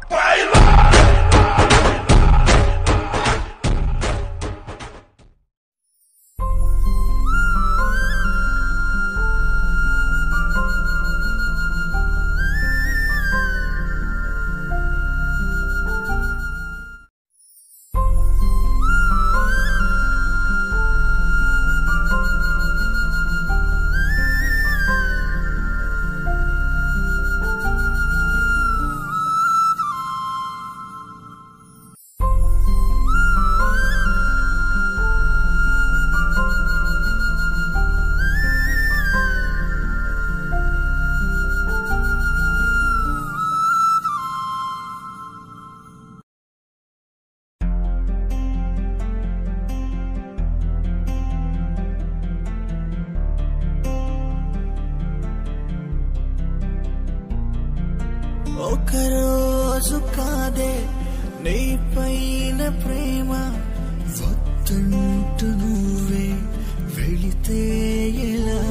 ఒకరోజు కాదే నీ పైన ప్రేమ వద్దంటూ నువ్వే వెళితే ఎలా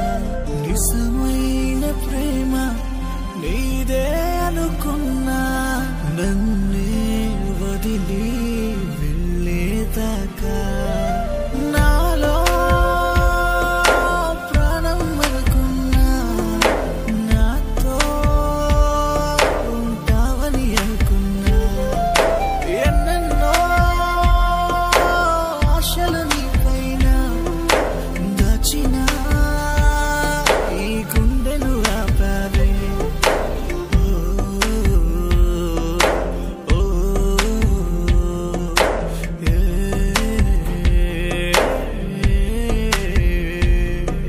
నిజమైన ప్రేమ నీదే అనుకున్నా నన్నే వదిలి వెళ్ళేదాకా నాలో ప్రాణం అనుకున్నా నాతో ఉంటావని అనుకున్నా ఎన్నెన్నో ఆశలు నీపైన దాచిన ఈ గుండెను ఆపావే ఓ, ఓ, ఏ.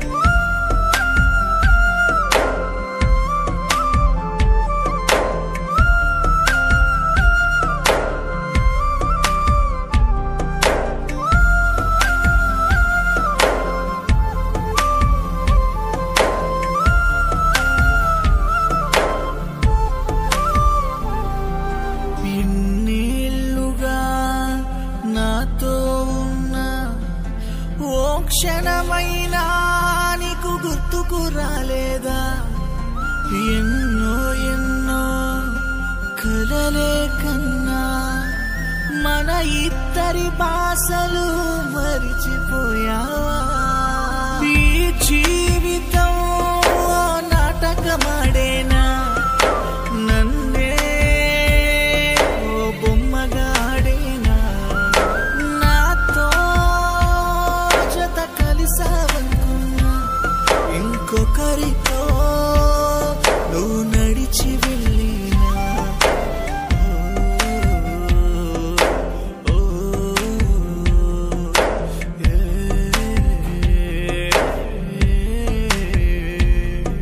ఇన్నేళ్లుగా నాతో ఉన్న ఓ క్షణమైనా నీకు గుర్తుకు రాలేదా ఎన్నో ఎన్నో కలలే కన్నా మన ఇద్దరి భాషలు మరిచిపోయావా ఈ జీవితం ఓ నాటకమాడేనా నన్నే ఓ బొమ్మగాడేనా నాతో జత కలిసావనుకున్నా ఇంకొకరితో నువ్వు నడిచి వెళ్ళినా ఓ, ఓ, ఏ.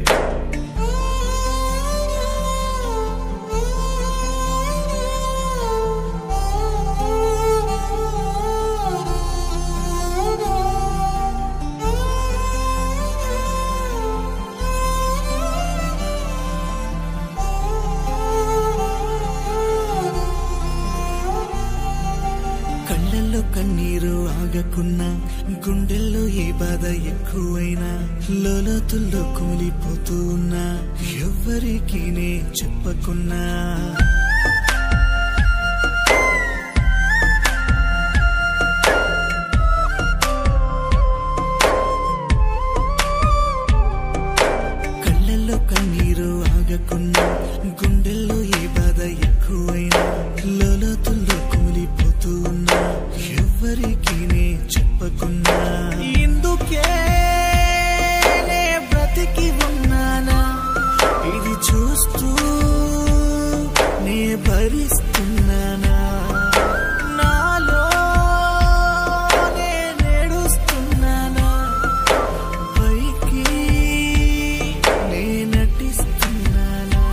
కళ్ళల్లో కన్నీరు ఆగకున్నా గుండెల్లో ఏ బాధ ఎక్కువైనా లోలోతుల్లో కూలిపోతూ ఉన్నా ఎవ్వరికి నే చెప్పకున్నా కళ్ళల్లో కన్నీరు ఆగకున్నా గుండెల్లో ఏ బాధ ఎక్కువైనా లోలోతుల్లో కూలిపోతూ ఉన్నా ఎవ్వరికి నే చెప్పకున్నా ఇందుకే నే బ్రతికి ఉన్నానా ఇది చూస్తూ నే భరిస్తున్నానా నాలో నే నేడుస్తున్నానా పైకి నే నటిస్తున్నానా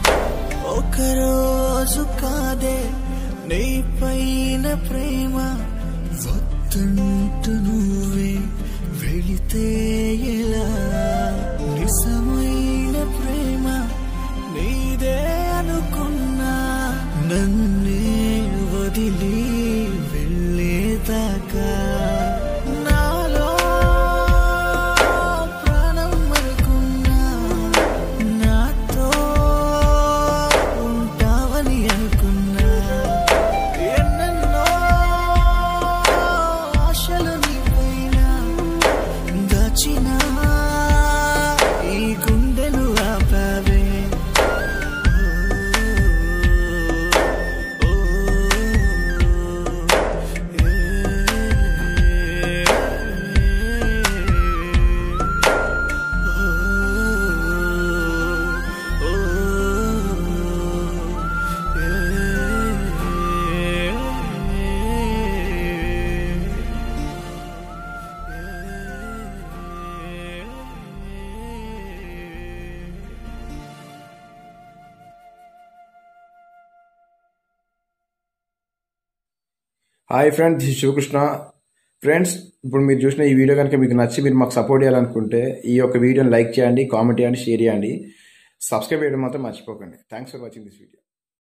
ఒకరోజు కాదే నీ పైన ప్రేమ వద్దంటూ నువ్వే వెళితే ఎలా నిజమైన ప్రేమ నీదే అనుకున్నా నన్నే వదిలి వెళ్ళేదాకా నాలో ప్రాణం అనుకున్నా నాతో ఉంటావని hi friends this Shivakrishna friends ఇప్పుడు మీరు చూసిన ఈ వీడియో కనుక మీకు నచ్చి మీరు మాకు సపోర్ట్ చేయాలనుకుంటే ఈ యొక్క వీడియోని లైక్ చేయండి కామెంట్ చేయండి షేర్ చేయండి సబ్స్క్రైబ్ చేయడం మాత్రం మర్చిపోకండి thanks for watching this video